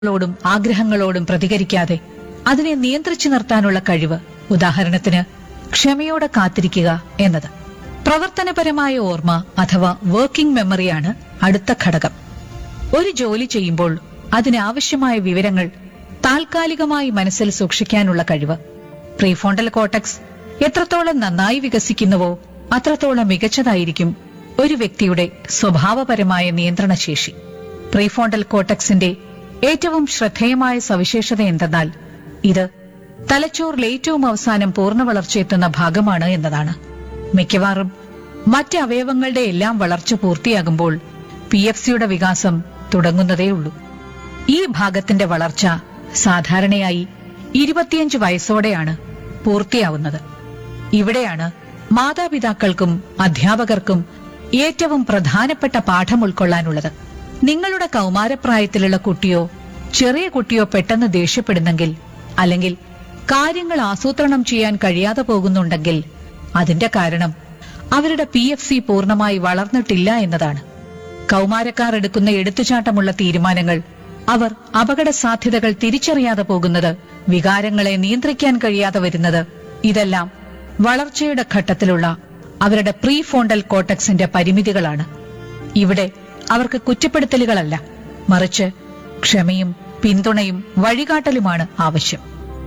ോടും ആഗ്രഹങ്ങളോടും പ്രതികരിക്കാതെ അതിനെ നിയന്ത്രിച്ചു നിർത്താനുള്ള കഴിവ് ഉദാഹരണത്തിന് ക്ഷമയോടെ കാത്തിരിക്കുക എന്നത് പ്രവർത്തനപരമായ ഓർമ്മ അഥവാ വർക്കിംഗ് മെമ്മറിയാണ് അടുത്ത ഘടകം ഒരു ജോലി ചെയ്യുമ്പോൾ അതിനാവശ്യമായ വിവരങ്ങൾ താൽക്കാലികമായി മനസ്സിൽ സൂക്ഷിക്കാനുള്ള കഴിവ് പ്രീഫോണ്ടൽ കോട്ടക്സ് എത്രത്തോളം നന്നായി വികസിക്കുന്നുവോ അത്രത്തോളം മികച്ചതായിരിക്കും ഒരു വ്യക്തിയുടെ സ്വഭാവപരമായ നിയന്ത്രണശേഷി പ്രീഫോണ്ടൽ കോട്ടക്സിന്റെ ഏറ്റവും ശ്രദ്ധേയമായ സവിശേഷത എന്തെന്നാൽ ഇത് തലച്ചോറിൽ ഏറ്റവും അവസാനം പൂർണ്ണ വളർച്ചയെത്തുന്ന ഭാഗമാണ് എന്നതാണ് മിക്കവാറും മറ്റ് അവയവങ്ങളുടെ എല്ലാം വളർച്ച പൂർത്തിയാകുമ്പോൾ പി എഫ് സിയുടെ വികാസം തുടങ്ങുന്നതേയുള്ളൂ ഈ ഭാഗത്തിന്റെ വളർച്ച സാധാരണയായി ഇരുപത്തിയഞ്ച് വയസ്സോടെയാണ് പൂർത്തിയാവുന്നത് ഇവിടെയാണ് മാതാപിതാക്കൾക്കും അധ്യാപകർക്കും ഏറ്റവും പ്രധാനപ്പെട്ട പാഠം ഉൾക്കൊള്ളാനുള്ളത് നിങ്ങളുടെ കൗമാരപ്രായത്തിലുള്ള കുട്ടിയോ ചെറിയ കുട്ടിയോ പെട്ടെന്ന് ദേഷ്യപ്പെടുന്നെങ്കിൽ അല്ലെങ്കിൽ കാര്യങ്ങൾ ആസൂത്രണം ചെയ്യാൻ കഴിയാതെ പോകുന്നുണ്ടെങ്കിൽ അതിന്റെ കാരണം അവരുടെ പി എഫ് സി പൂർണ്ണമായി വളർന്നിട്ടില്ല എന്നതാണ് കൗമാരക്കാർ എടുക്കുന്ന എടുത്തുചാട്ടമുള്ള തീരുമാനങ്ങൾ അവർ അപകട സാധ്യതകൾ തിരിച്ചറിയാതെ പോകുന്നത് വികാരങ്ങളെ നിയന്ത്രിക്കാൻ കഴിയാതെ വരുന്നത് ഇതെല്ലാം വളർച്ചയുടെ ഘട്ടത്തിലുള്ള അവരുടെ പ്രീ ഫോണ്ടൽ കോട്ടക്സിന്റെ പരിമിതികളാണ് ഇവിടെ അവർക്ക് കുറ്റപ്പെടുത്തലുകളല്ല മറിച്ച് ക്ഷമയും പിന്തുണയും വഴികാട്ടലുമാണ് ആവശ്യം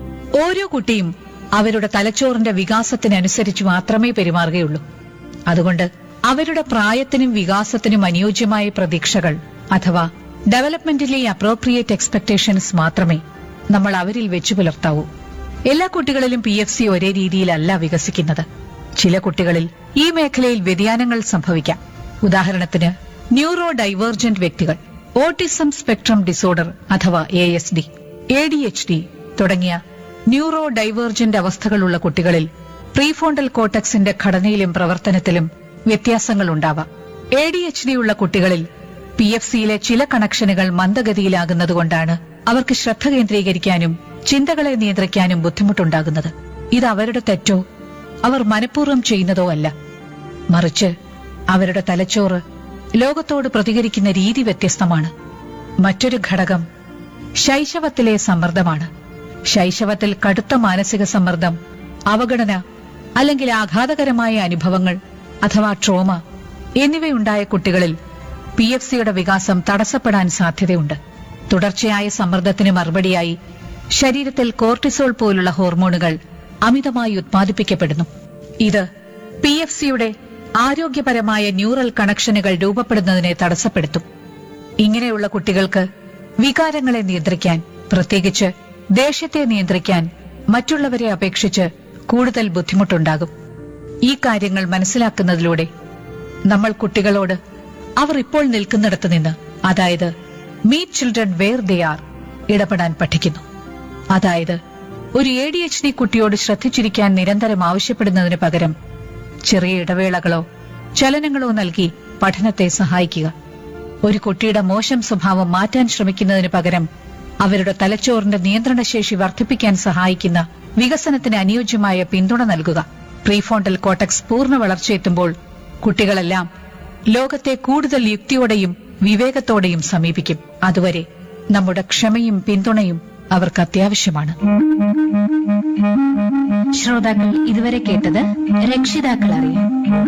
ഓരോ കുട്ടിയും അവരുടെ തലച്ചോറിന്റെ വികാസത്തിനനുസരിച്ച് മാത്രമേ പെരുമാറുകയുള്ളൂ അതുകൊണ്ട് അവരുടെ പ്രായത്തിനും വികാസത്തിനും അനുയോജ്യമായ പ്രതീക്ഷകൾ അഥവാ ഡെവലപ്മെന്റിലെ അപ്രോപ്രിയേറ്റ് എക്സ്പെക്ടേഷൻസ് മാത്രമേ നമ്മൾ അവരിൽ വെച്ചു പുലർത്താവൂ എല്ലാ കുട്ടികളിലും പി എഫ് സി ഒരേ രീതിയിലല്ല വികസിക്കുന്നത് ചില കുട്ടികളിൽ ഈ മേഖലയിൽ വ്യതിയാനങ്ങൾ സംഭവിക്കാം ഉദാഹരണത്തിന് ന്യൂറോ ഡൈവേർജന്റ് വ്യക്തികൾ ഓട്ടിസം സ്പെക്ട്രം ഡിസോർഡർ അഥവാ A S D A D H D തുടങ്ങിയ ന്യൂറോ ഡൈവേർജന്റ് അവസ്ഥകളുള്ള കുട്ടികളിൽ പ്രീഫോണ്ടൽ കോട്ടക്സിന്റെ ഘടനയിലും പ്രവർത്തനത്തിലും വ്യത്യാസങ്ങൾ ഉണ്ടാവാം എ ഡി എച്ച് ഡി ഉള്ള കുട്ടികളിൽ പി എഫ് സിയിലെ ചില കണക്ഷനുകൾ മന്ദഗതിയിലാകുന്നതുകൊണ്ടാണ് അവർക്ക് ശ്രദ്ധ കേന്ദ്രീകരിക്കാനും ചിന്തകളെ നിയന്ത്രിക്കാനും ബുദ്ധിമുട്ടുണ്ടാകുന്നത് ഇത് അവരുടെ തെറ്റോ അവർ മനഃപൂർവ്വം ചെയ്യുന്നതോ അല്ല മറിച്ച് അവരുടെ തലച്ചോറ് ലോകത്തോട് പ്രതികരിക്കുന്ന രീതി വ്യത്യസ്തമാണ് മറ്റൊരു ഘടകം ശൈശവത്തിലെ സമ്മർദ്ദമാണ് ശൈശവത്തിൽ കടുത്ത മാനസിക സമ്മർദ്ദം അവഗണന അല്ലെങ്കിൽ ആഘാതകരമായ അനുഭവങ്ങൾ അഥവാ ട്രോമ എന്നിവയുണ്ടായ കുട്ടികളിൽ പി എഫ് സിയുടെ വികാസം തടസ്സപ്പെടാൻ സാധ്യതയുണ്ട് തുടർച്ചയായ സമ്മർദ്ദത്തിന് മറുപടിയായി ശരീരത്തിൽ കോർട്ടിസോൾ പോലുള്ള ഹോർമോണുകൾ അമിതമായി ഉത്പാദിപ്പിക്കപ്പെടുന്നു ഇത് പി എഫ് സിയുടെ ആരോഗ്യപരമായ ന്യൂറൽ കണക്ഷനുകൾ രൂപപ്പെടുന്നതിനെ തടസ്സപ്പെടുത്തും ഇങ്ങനെയുള്ള കുട്ടികൾക്ക് വികാരങ്ങളെ നിയന്ത്രിക്കാൻ പ്രത്യേകിച്ച് ദേഷ്യത്തെ നിയന്ത്രിക്കാൻ മറ്റുള്ളവരെ അപേക്ഷിച്ച് കൂടുതൽ ബുദ്ധിമുട്ടുണ്ടാകും ഈ കാര്യങ്ങൾ മനസ്സിലാക്കുന്നതിലൂടെ നമ്മൾ കുട്ടികളോട് അവർ ഇപ്പോൾ നിൽക്കുന്നിടത്ത് നിന്ന് അതായത് meet children where they are ഇടപെടാൻ പഠിക്കുന്നു അതായത് ഒരു എ ഡി എച്ച് ഡി കുട്ടിയോട് ശ്രദ്ധിച്ചിരിക്കാൻ നിരന്തരം ആവശ്യപ്പെടുന്നതിന് പകരം ചെറിയ ഇടവേളകളോ ചലനങ്ങളോ നൽകി പഠനത്തെ സഹായിക്കുക ഒരു കുട്ടിയുടെ മോശം സ്വഭാവം മാറ്റാൻ ശ്രമിക്കുന്നതിന് പകരം അവരുടെ തലച്ചോറിന്റെ നിയന്ത്രണശേഷി വർദ്ധിപ്പിക്കാൻ സഹായിക്കുന്ന വികസനത്തിന് അനുയോജ്യമായ പിന്തുണ നൽകുക പ്രീഫോണ്ടൽ കോട്ടക്സ് പൂർണ്ണ വളർച്ചയെത്തുമ്പോൾ കുട്ടികളെല്ലാം ലോകത്തെ കൂടുതൽ യുക്തിയോടെയും വിവേകത്തോടെയും സമീപിക്കും അതുവരെ നമ്മുടെ ക്ഷമയും പിന്തുണയും അവർക്ക് അത്യാവശ്യമാണ് ശ്രോതാക്കൾ ഇതുവരെ കേട്ടത് രക്ഷിതാക്കൾ അറിയാം